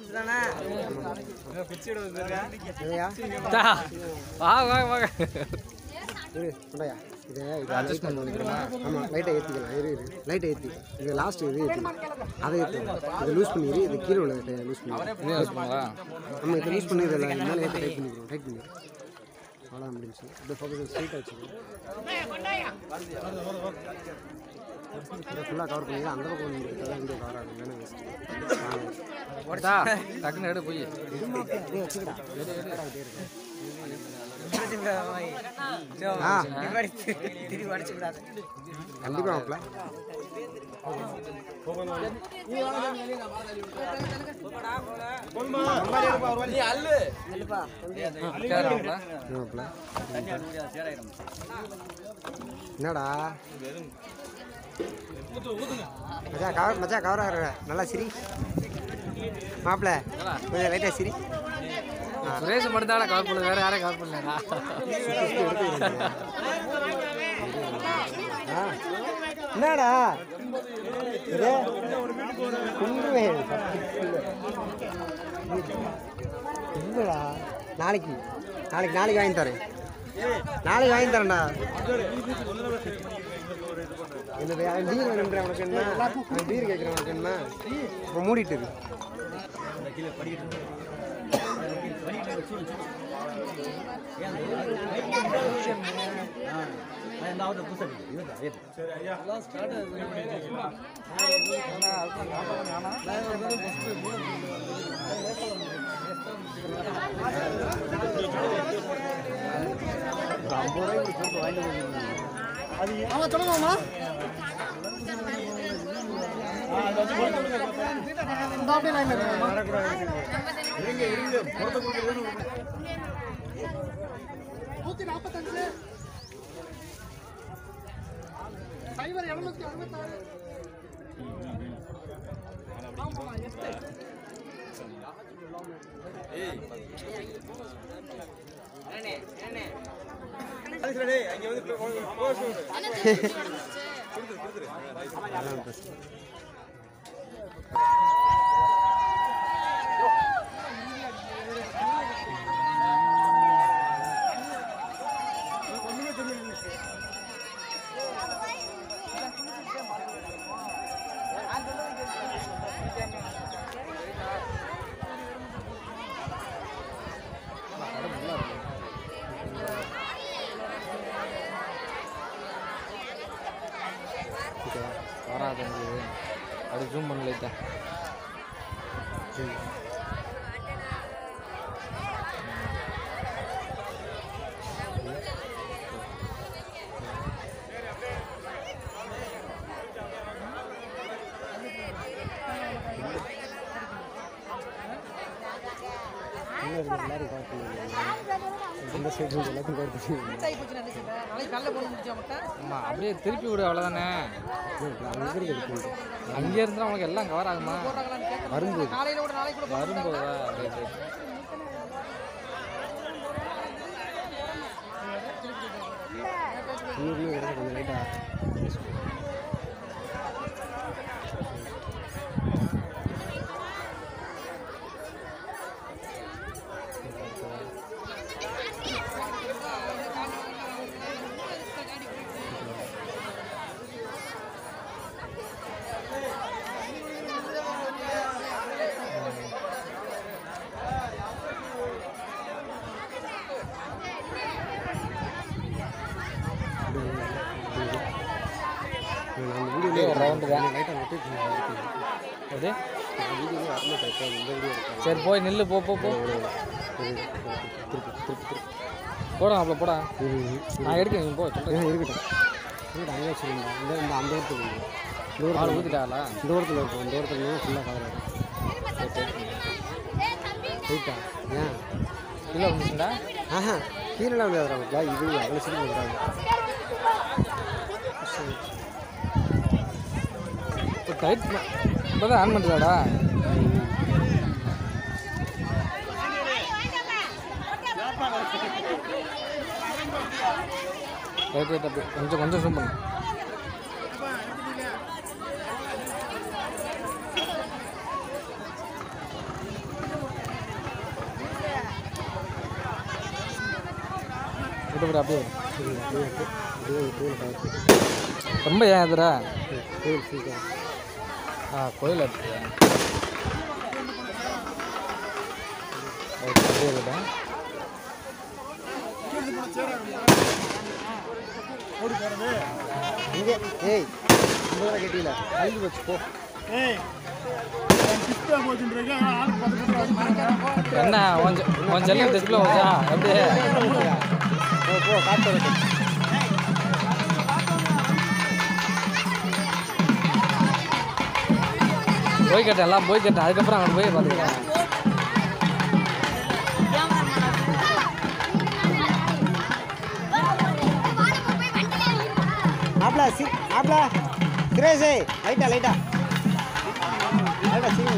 இல்லையா தா, வா வா வா இரு கொண்டாயா இது இது அட்ஜஸ்ட்மெண்ட் பண்ணிக்கிறோமா ஆமாம் லைட்டை ஏற்றிக்கலாம் இரு இரு லைட்டை ஏற்றி இது லாஸ்ட் இது ஏற்றிக்கலாம் அதை ஏற்றலாம் இதை லூஸ் பண்ணிடு இது கீழே உள்ள லூஸ் பண்ணி இது யூஸ் பண்ணுவா ஆமாம் இதை லூஸ் பண்ணி இதில் மேலே ஏற்றி டைட் பண்ணிக்கிறோம் டைட் பண்ணி அவ்வளோதான் முடிஞ்சு இந்த ஃபோக்கஸ் ஸ்ட்ரைட்டாக வச்சுக்கணும் இதை ஃபுல்லாக கவர் பண்ணி அந்த பக்கம் ஒன்று இருக்கிறதா இங்கே கவர் ஆகும் வேணும் வேஸ்ட் தா, டக்குன்னு எடு போய் அப்படியே வச்சுக்கிட்டா ஆ கண்டிப்பாக மாப்பிள்ள கேட்கறாங்களா மாப்பிள்ள என்னடா மச்சான் கவர் மச்சான் கவர் ஆகிற நல்லா சிரி மாப்பிள்ள கொஞ்சம் லைட்டாக சிரி சுரேஷ் மட்டும் தான் கவர் பண்ணல வேற யாரையும் கவர் பண்ணலடா ஆ என்னடா இது கொண்டுருவேன் இல்லைடா நாளைக்கு நாளைக்கு நாளைக்கு வாங்கி தரேன் நாளைக்கு வாங்கி தரேன்டா என்னது அவன் பீர் வேணுன்ற உனக்கு என்ன அவன் பீர் கேட்குறேன் உனக்கு என்ன இப்போ மூடிட்டு இரு வராது உங்களுக்கு அப்படி ஜூம் பண்ண லைட்டா இன்னும் ரெண்டு எல்லாரும் கவர் பண்ணுவாங்க இந்த சைடு எல்லாத்தையும் கவர் பண்ணுவாங்க ஆமா அப்படியே திருப்பி விடு அவ்வளோதானே அவங்க இருக்கிறது அங்கே இருந்தால் உனக்கு எல்லாம் கவர் ஆகுமா வரும்போது வரும்போதா ரைட் ரைட் இன்னும் இன்னும் கிடக்கு கொஞ்சம் லைட்டாக நான் வீடியோலேயே ஒரு round தான். லைட்டாக மட்டும் அது வீடியோலேயே வரல இப்போ இந்த வீடியோ எடுத்தேன் சரி போய் நில்லு போ போ போ திருப்பி திருப்பி திருப்பி போடா அப்போ போடா திருப்பி நான் எடுக்கிறேன் நீ போ சொல்கிறேன் ஏன் இருக்கட்டும் இருக்கட்டும் அங்கே வச்சுருந்தா இந்த இந்த அந்த ஊரத்துக்கு இந்த ஆள் ஊரத்தில் ஊற்றிட்டாளா இந்த ஊரத்தில் இருக்கும் இந்த ஊரத்தில் ஃபுல்லாக கவர் ஆகும் ரைட்டா ஏன் இல்லை வந்துச்சுடா ஆஹா கீழே விளையாடுறாங்க இது அவ்வளோ சீக்கிரம் விளையாடுறாங்க இப்போ டைட் இப்போ தான் ஆன் பண்ணுறாடா ரைட் ரைட் அப்படி கொஞ்சம் கொஞ்சம் ஜூம் பண்ணு விட்டு அப்படியே வரும். சரிங்களா அப்படியே இருக்கு. அப்படியே ஒரு கோயில் பார்த்து ரொம்ப ஏன் எதிரா கோயில் சீக்கிரம் ஆ கோயில் எடுத்து அப்படியே இருக்கட்டும் இங்கே ஏய் இந்த வேலை கேட்டீங்கள கல்வி வச்சு போ என்ன கொஞ்சம் கொஞ்சம் செல்லம் டிஸ்பிளே வச்சா அப்படியே போ போ காட்டு வரட்டும். போய் கேட்டேன் எல்லாம் போய் கேட்டேன் அதுக்கப்புறம் அங்கே போய் பார்த்துக்கலாம் மாப்பிள சி மாப்பிள சுரேஷ் லைட்டா லைட்டா லைட்டா சீனி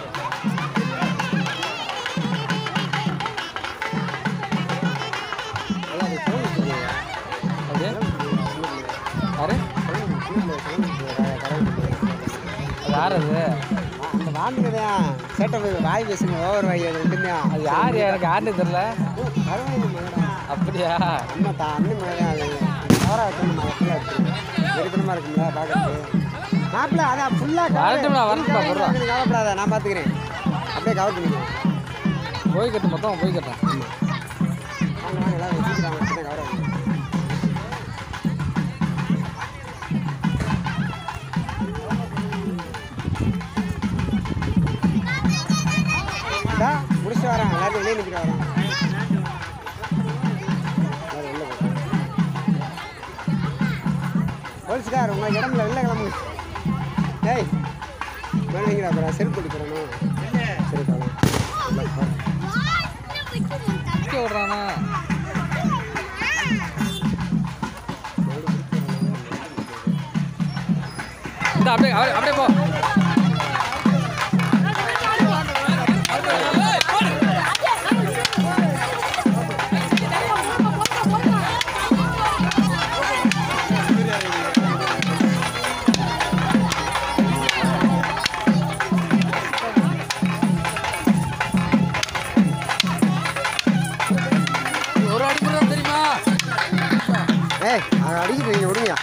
அப்படியே யாரு அது யார் அது அந்த வாங்குறதான் சேட்டை போய் வாய் பேசுங்க ஓவர் வாய் அது ரெண்டுதான் அது யார் எனக்கு யாருன்னு தெரில பரவாயில்ல மகடா அப்படியா அம்மா தான் அண்ணன் மகன் அது தவறா வைக்கணும் மகத்தில் இருக்கு வெறுக்கணுமா இருக்கும்ல பார்க்கறது மாப்பிள அதான் ஃபுல்லாக வரட்டும்டா, வரட்டும்டா, வர்றா. கவலைப்படாத நான் பார்த்துக்கிறேன் அப்படியே கவர் பண்ணிக்கிறேன் போய் கட்டு மொத்தம் போய் கட்டேன் வாங்க வாங்க எல்லாரும் வச்சுக்கிறாங்க அப்படியே கவர் ஆகும் இந்தா, முடிச்சுட்டு வரேன் எல்லாரும் வெளியே நிற்கிற வரேன் எல்லாரும் வெளில போங்க. போலீஸ்கார் உங்கள் இடம்ல வெளில கிளம்புங்க ஏய் மேலே நிற்கிற அப்புறம் செருப்பு அடிக்கிறணும் சரி போகலாம் நிற்க விட்றானா இந்த அப்படியே அப்படியே அப்படியே போ ஒரு அடி கூட தெரியுமா ஏய் அதை அடிக்கிட்டு நீங்கள் விடுங்க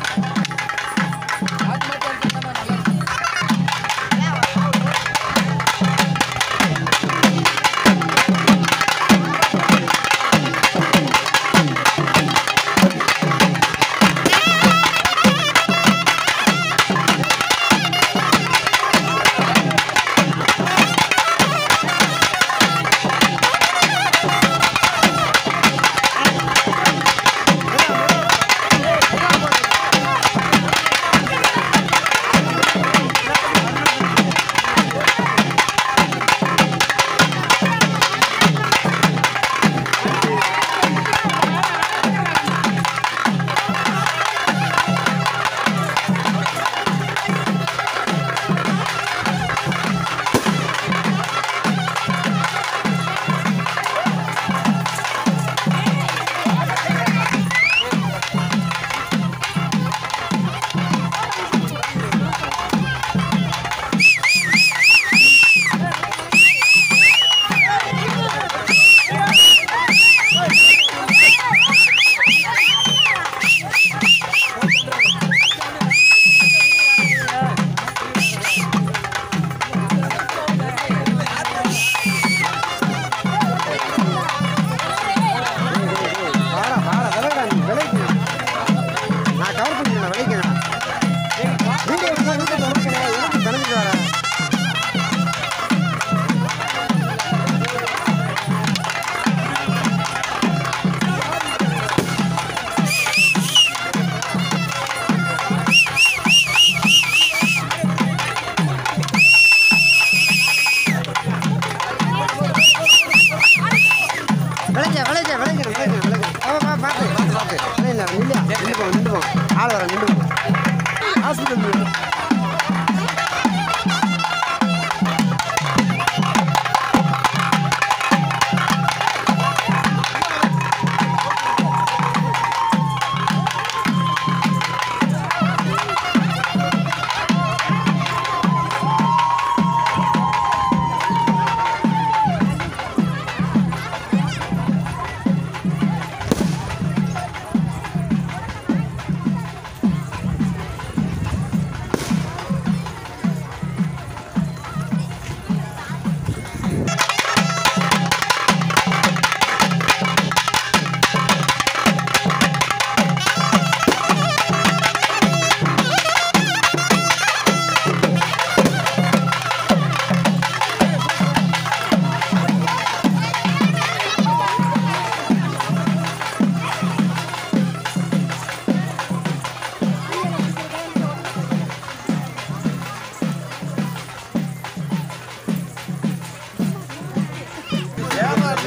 வாடா வாடா விளையாடா நீ விளைக்கு நான் கவர் பண்ணிக்கிறேன் விளைக்கிறேன் வீடியோ எடுத்து வீட்டை விளைக்கிறேன் எனக்கு பிணைஞ்சிட்டு வரேன் விளைஞ்ச விளைஞ்ச விளைஞ்ச விளைஞ்ச விளைஞ்ச அவன் பா பார்த்து பார்த்து பார்த்து இல்லை இல்லை நில்லையா நின்று போ நின்று போ ஆள் வர நின்று போ ஹாஸ்பிட்டல்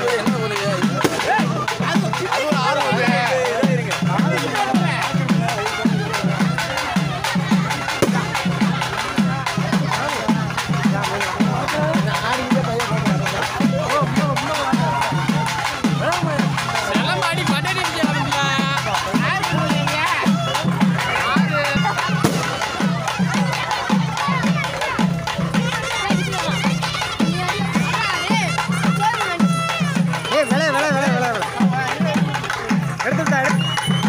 ஏய் விலை விலை விலை விலை விலை எடுத்துட்டா எடுத்து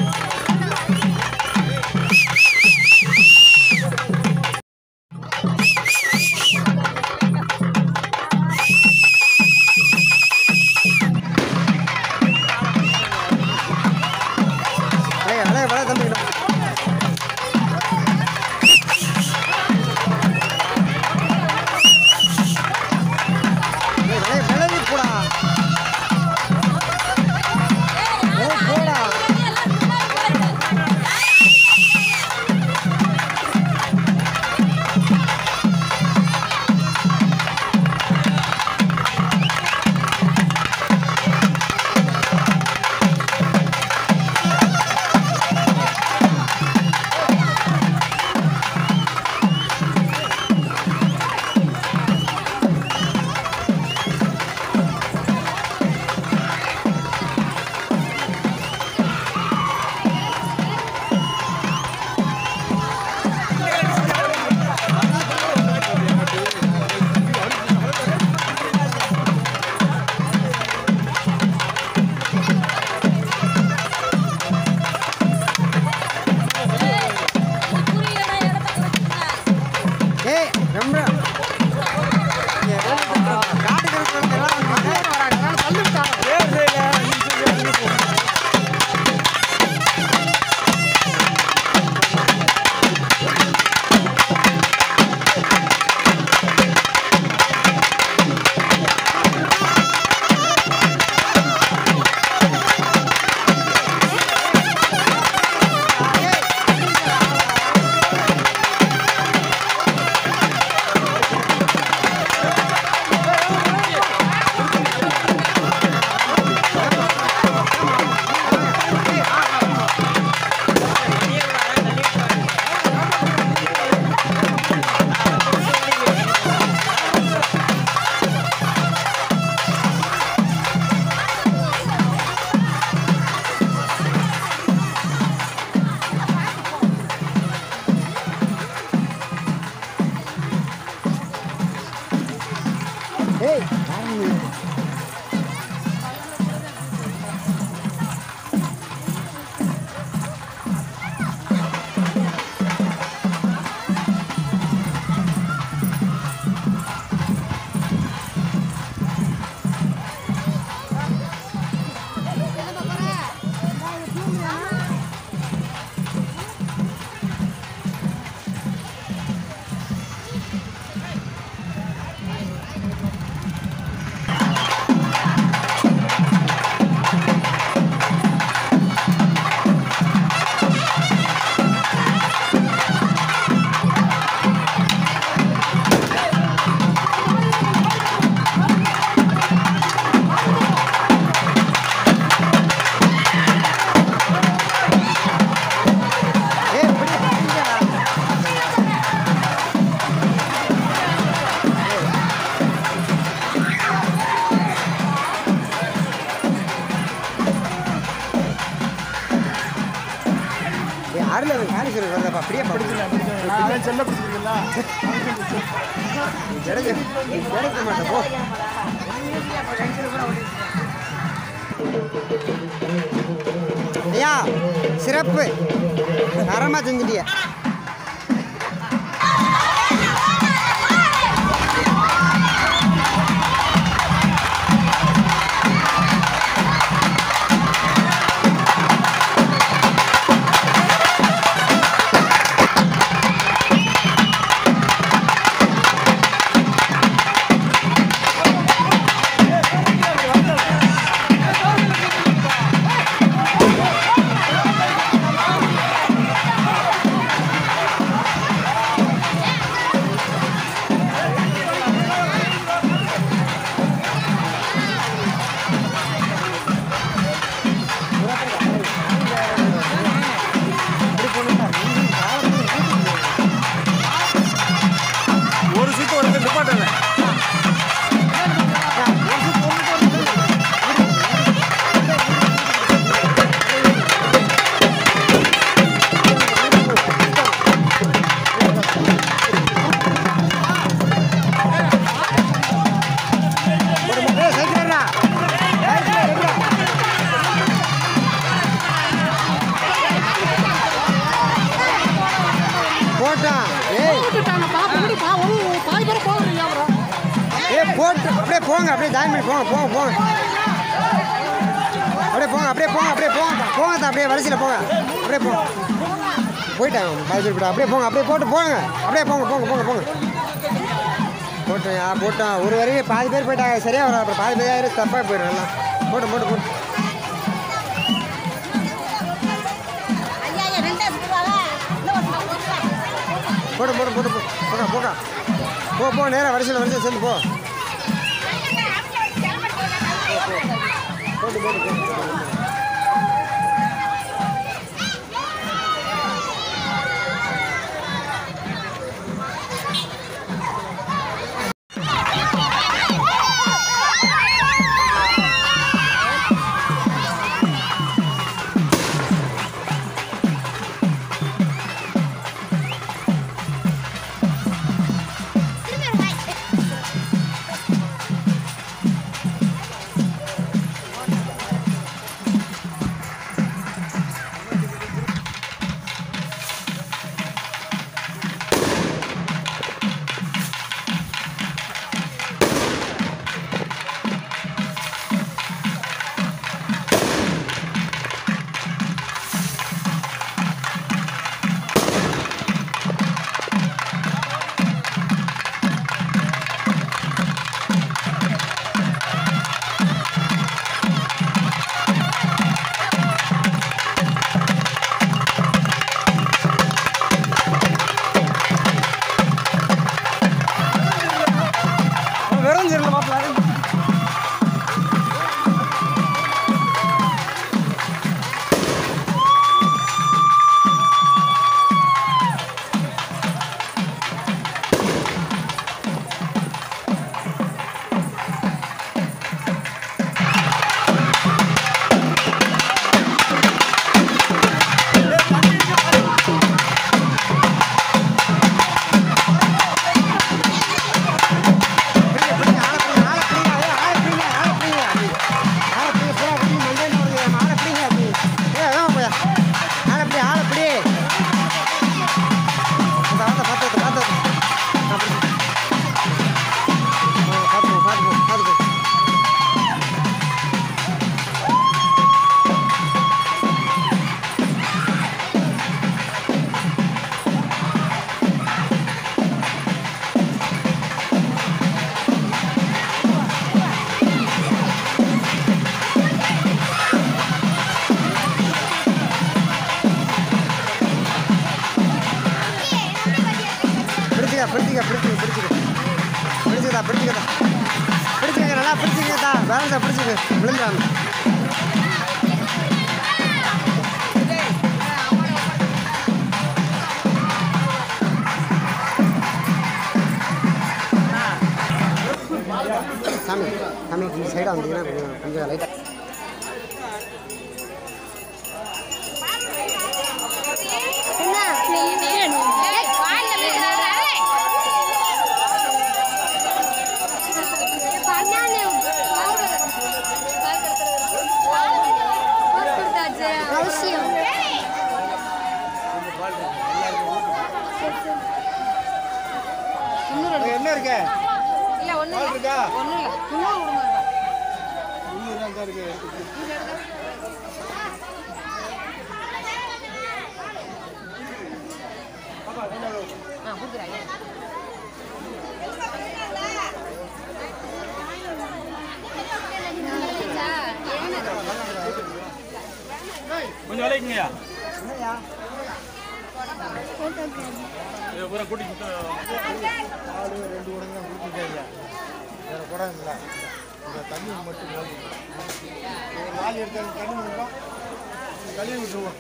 விலை விலை விலை தம்பிக்கிட்ட ஏய், விலை விலை போடா ஏய், போடா ஏய் ரொம்ப காட்டு கருப்பு எல்லாம் வராங்க தள்ளி விட்டாங்க ஏய் யாரு நீ? ஏய் இப்படி பிடிங்கடா. ஏய் ஆறுல ஒரு காணிக்கிற வருதப்பா அப்படியே படிச்சு செல்ல பிடிச்சிருக்கீங்களா கிடைக்க கிடைக்க மாட்டேன் போ ஐயா சிறப்பு தரமா செஞ்சுட்டிய அப்படியே போங்க அப்படியே ஜாயின் பண்ணி போங்க போங்க போங்க அப்படியே போங்க அப்படியே போங்க அப்படியே போங்க போங்க தான் அப்படியே வரிசையில் போங்க அப்படியே போங்க போயிட்டாங்க பாதி பேர் போயிட்டாங்க அப்படியே போங்க அப்படியே போட்டு போங்க அப்படியே போங்க போங்க போங்க போங்க போட்டோம் யா போட்டோம் ஒரு வரையும் பாதி பேர் போயிட்டாங்க சரியா வரும் அப்புறம் பாதி பேர் தப்பாக போயிடும் எல்லாம் போட்டு போட்டு போட்டு ஐயா ஐயா ரெண்டாவது ரூபாவா இன்னும் ஒரு ரூபா கொடுப்பா போட்டு போட்டு போட்டு போ போக்கா போக்கா போ போ நேராக வரிசையில் வரிசையில் சேர்ந்து போ போட்டு போட்டு போட்டு போட்டு வெறும் சரியில்லை மாப்பிள்ள பிடிச்சிக்க பிடிச்சிக்க பிடிச்சிக்க பிடிச்சிக்க பிடிச்சிக்கதா பிடிச்சிக்கதா பிடிச்சிக்க நல்லா பிடிச்சிக்கதா பேலன்ஸாக பிடிச்சிக்க விழுந்துடாம சாமி சாமி இந்த சைடாக வந்தீங்கன்னா கொஞ்சம் கொஞ்சம் லைட்டாக அவசியம் என்ன இருக்கு இல்ல ஒண்ணு பால் இருக்கா ஒண்ணு இல்ல இன்னும் விடுங்க இன்னும் தான் இருக்கு ஆ கொடுக்குறாங்க கொஞ்சம் விலைக்குங்கய்யா பூரா கூட்டி பால் ரெண்டு உடனே தான் கொடுத்துருக்காங்க வேறு குடம் இல்லை இந்த தண்ணி மட்டும் போதும் ஒரு நாள் எடுத்து தண்ணி மட்டும் கழுவி விட்டுருவோம்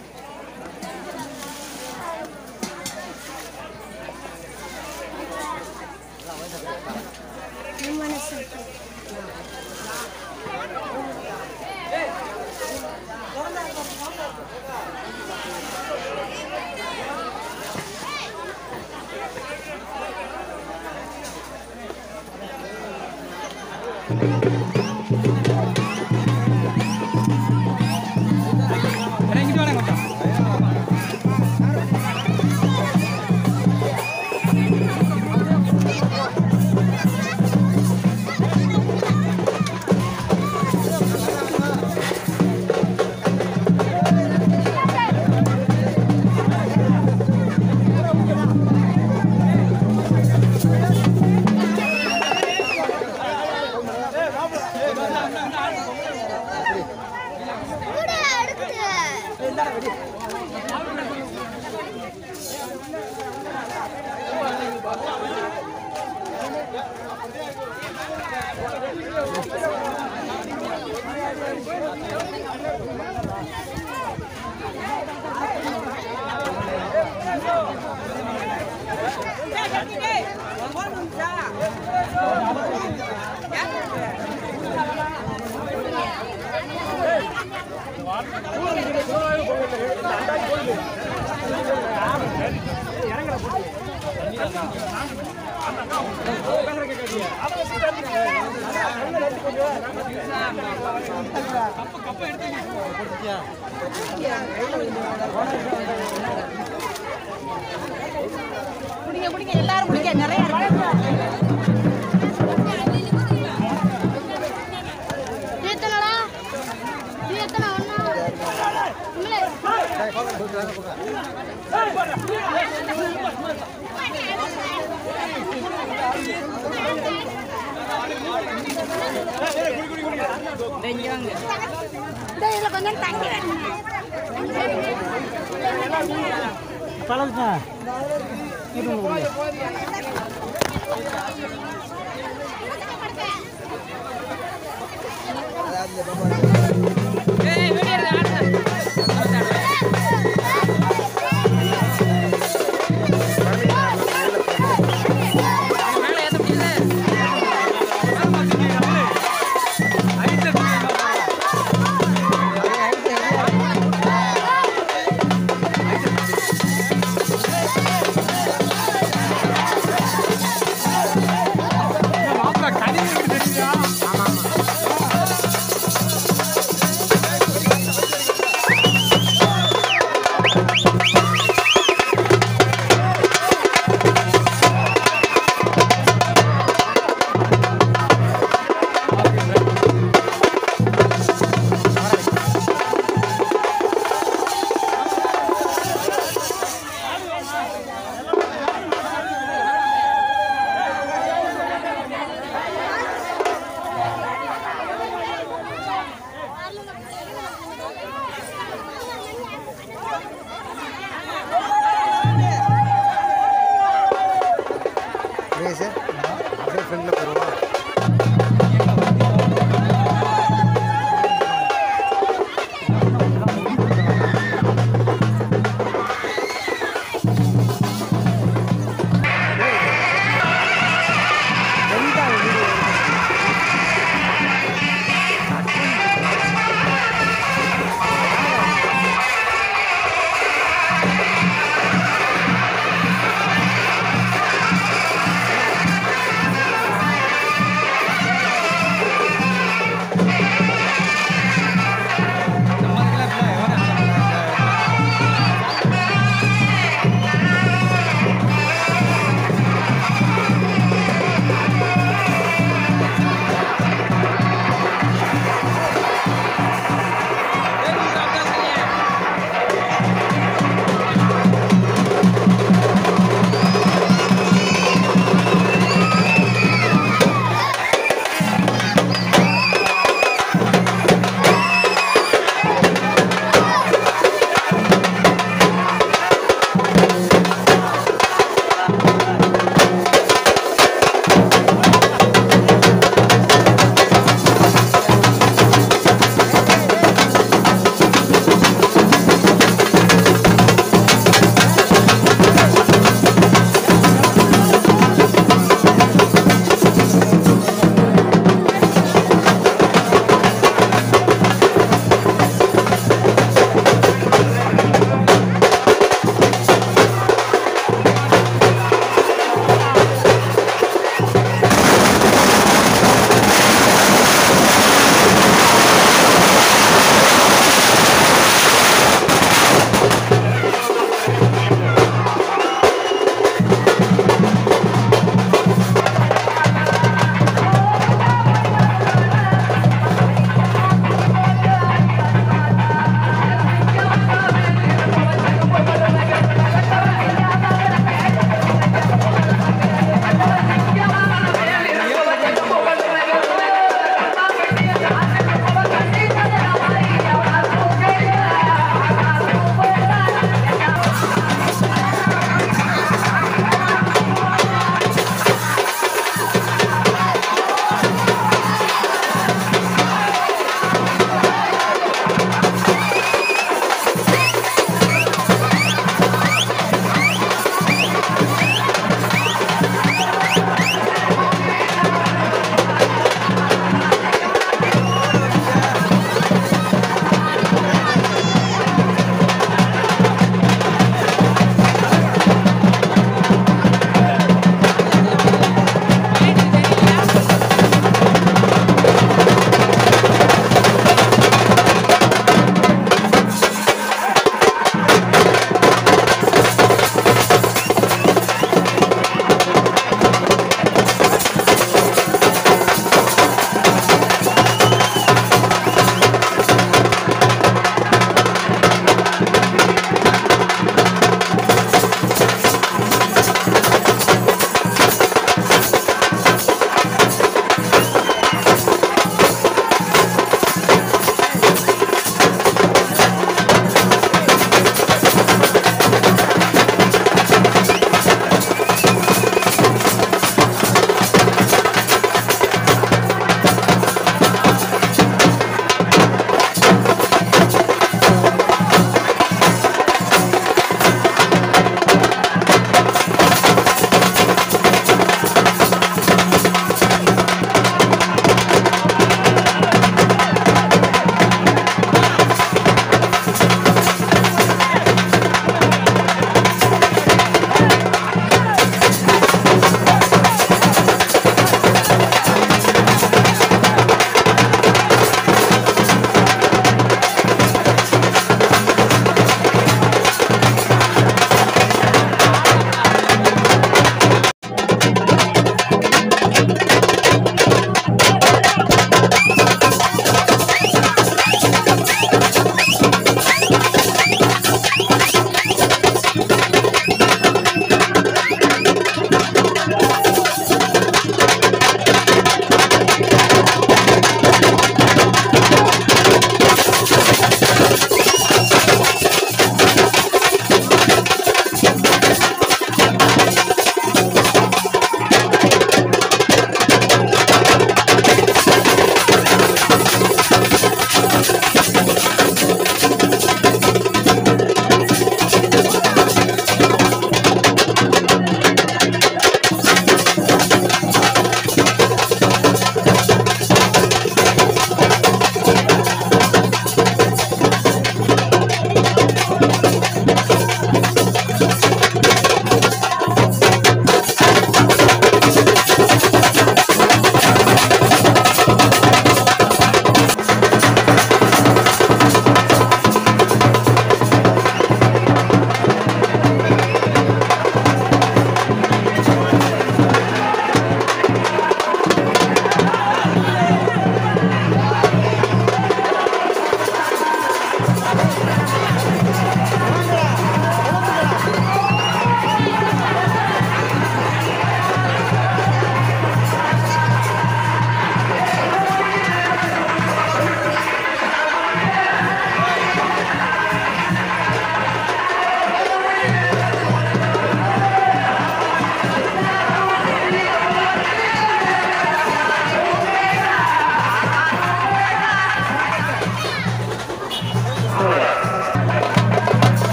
இறங்கிட்டு வாங்க கொஞ்சம் ஆ குடிங்க குடிங்க எல்லாரும் குடிங்க நிறைய இருக்கு தீர்த்தனடா தீர்த்தன ஒண்ணா உண்மையிலே இந்த இதுல கொஞ்சம் தண்ணி வேணும் ஆ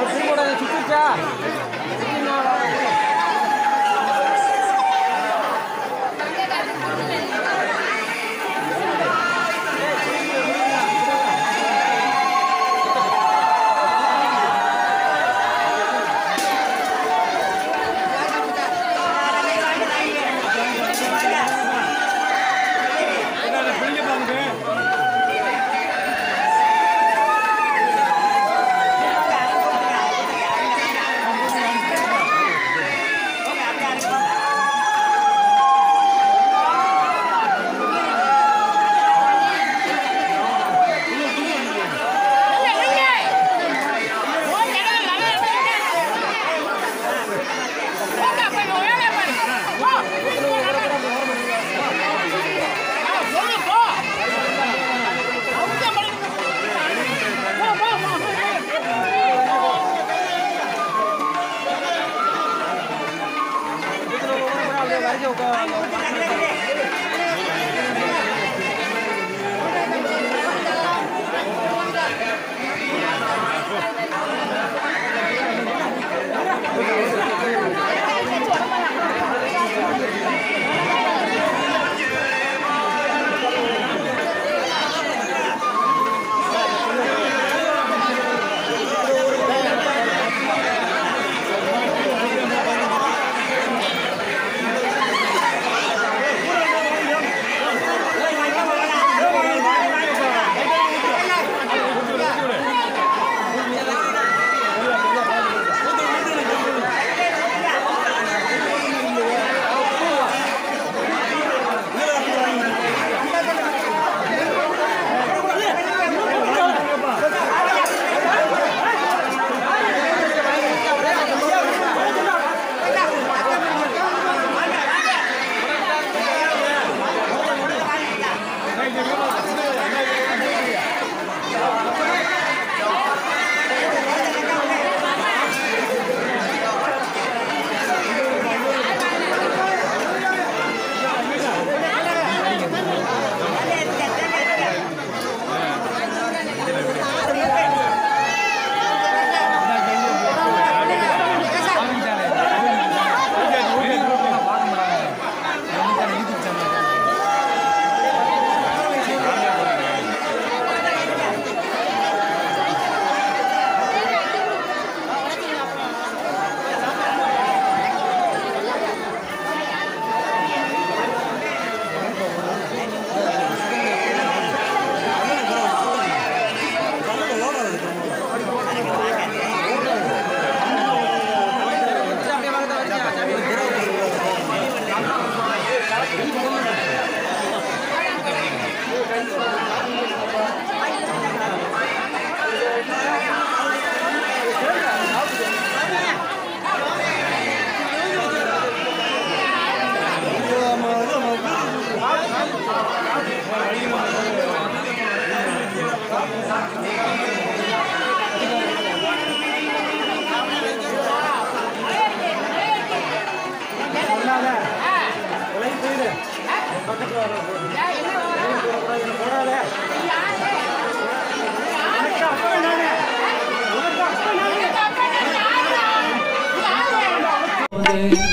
போது